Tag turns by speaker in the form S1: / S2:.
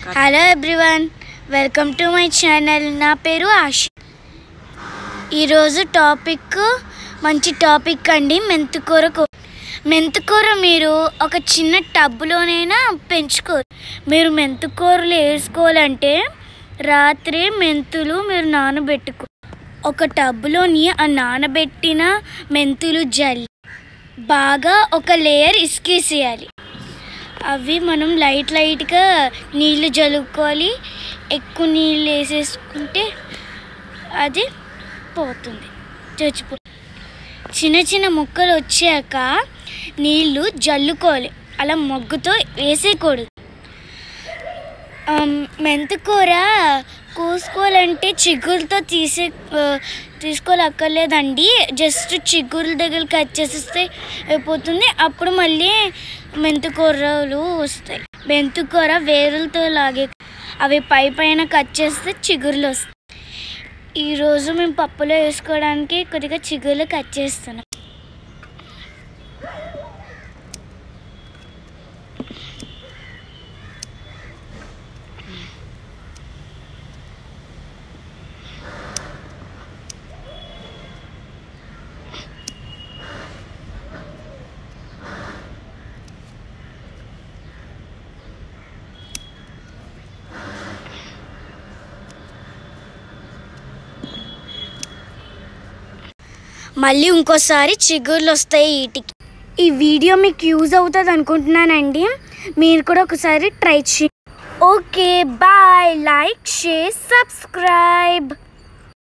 S1: hello everyone welcome to my channel నా పేరు ఆశ ఈరోజు టాపిక్ మంచి టాపిక్ అండి మెంతుకూర కూ- మెంతుకూర మీరు ఒక చిన్న టబ్బులోనైనా పెంచుకోరు మీరు మెంతుకూరలు వేసుకోవాలంటే రాత్రి మెంతులు మీరు నానబెట్టుకో ఒక టబ్బులోని ఆ నానబెట్టిన మెంతులు జల్లి బాగా ఒక లేయర్ ఇసుకేసేయాలి అవి మనం లైట్ లైట్గా నీళ్ళు జలుపుకోవాలి ఎక్కువ నీళ్ళు వేసేసుకుంటే అది పోతుంది చచ్చిపో చిన్న చిన్న ముక్కలు వచ్చాక నీళ్ళు జల్లుకోవాలి అలా మొగ్గుతో వేసేయకూడదు ఆమ్, మెంతికూర కోసుకోవాలంటే చిగురుతో తీసే ఆ, తీసుకోలేక్కర్లేదండి జస్ట్ చిగురు దగ్గర కట్ చేసేస్తే అయిపోతుంది అప్పుడు మళ్ళీ మెంతికూరలు వస్తాయి మెంతికూర వేరులతో లాగే అవి పై పైన కట్ చేస్తే చిగురులు వస్తాయి ఈరోజు మేము పప్పులో వేసుకోవడానికి కొద్దిగా చిగురులు కట్ చేస్తున్నాం మళ్ళీ ఇంకోసారి చిగుర్లు వస్తాయి వీటికి ఈ వీడియో మీకు యూజ్ అవుతుంది అనుకుంటున్నానండి మీరు కూడా ఒకసారి ట్రై చేయండి okay bye like share subscribe